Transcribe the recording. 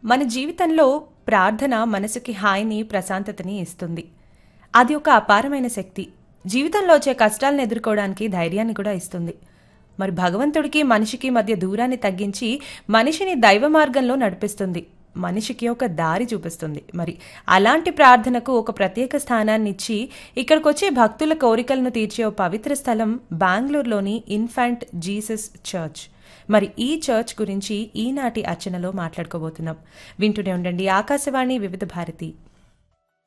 మన జీవితంలో ప్రార్థన మనసుకి హాయిని ప్రశాంతతని ఇస్తుంది అది ఒక అపారమైన శక్తి జీవితంలో వచ్చే కష్టాలను ఎదుర్కోవడానికి ధైర్యాన్ని కూడా ఇస్తుంది మరి భగవంతుడికి మనిషికి మధ్య దూరాన్ని తగ్గించి మనిషిని దైవ మార్గంలో నడిపిస్తుంది మనిషికి ఒక దారి చూపిస్తుంది మరి అలాంటి ప్రార్థనకు ఒక ప్రత్యేక స్థానాన్ని ఇచ్చి ఇక్కడికి వచ్చే భక్తుల కోరికలను తీర్చే ఓ పవిత్ర స్థలం బెంగళూరులోని ఇన్ఫాంట్ జీసస్ చర్చ్ మరి ఈ చర్చ్ గురించి ఈనాటి అర్చనలో మాట్లాడుకోబోతున్నాం వింటూనే ఉండండి ఆకాశవాణి వివిధ భారతి